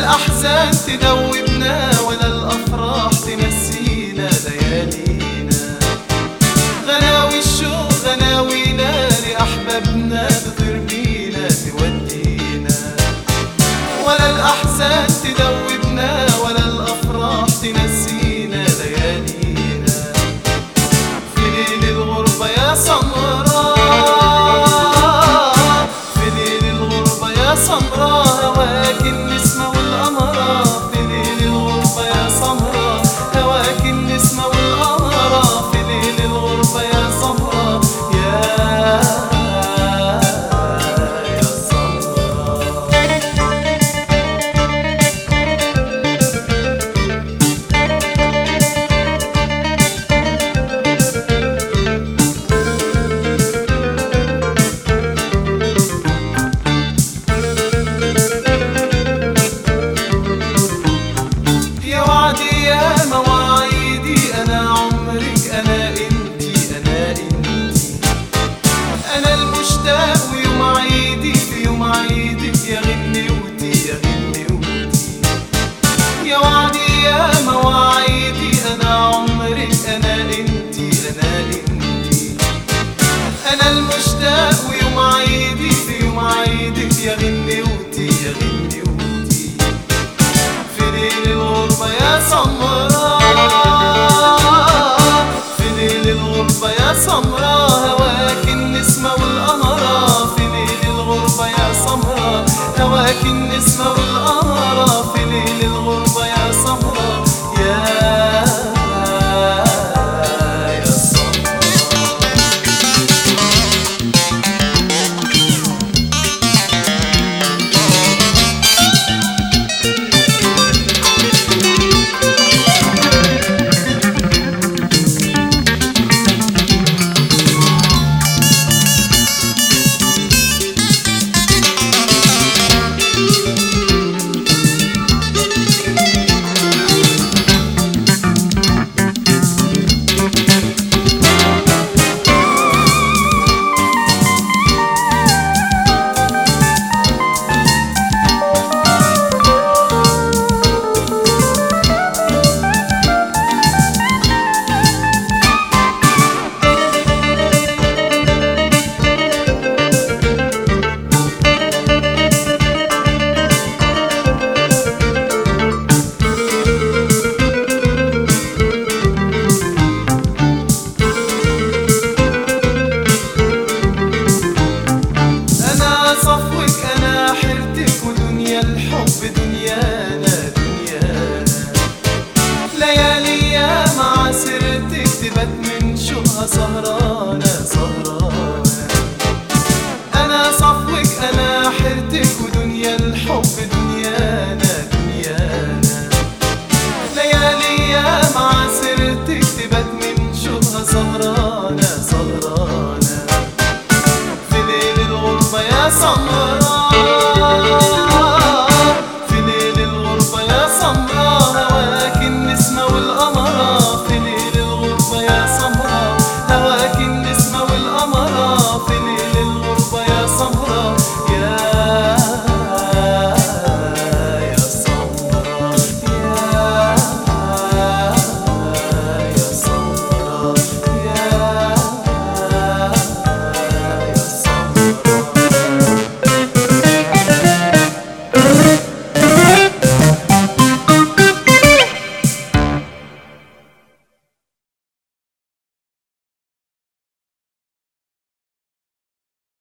الأحزان تدوبنا ولا الأفراح تنسينا ليالينا غناوي الشوق غناوينا لأحبابنا تطير بينا تودينا ولا الأحزان تدوبنا ولا الأفراح تنسينا ليالينا في ليل الغربة يا سمراء في ليل الغربة يا سمراء هواك النسمة والقمرة في ليل الغربة يا سمراء هواك النسمة والقمرة في ليل الغربة يا سمراء يا يا سمراء يا وعدي يا مواعيدي انا عمرك انا انتي انا انتي انا المشتاق ويوم عيدي في يوم عيدك يا غنوتي يا غنوتي يا وعدي يا مواعيدي انا عمرك انا انتي انا انتي انا المشتاق ويوم عيدي في يوم عيدك يا غنوتي يا غنوتي في ليل الغربة يا سمراء في ليل الغربة يا سمراء هواك النسمة والقمرة في ليل الغربة يا سمراء هواك النسمة والقمرة في ليل الغربة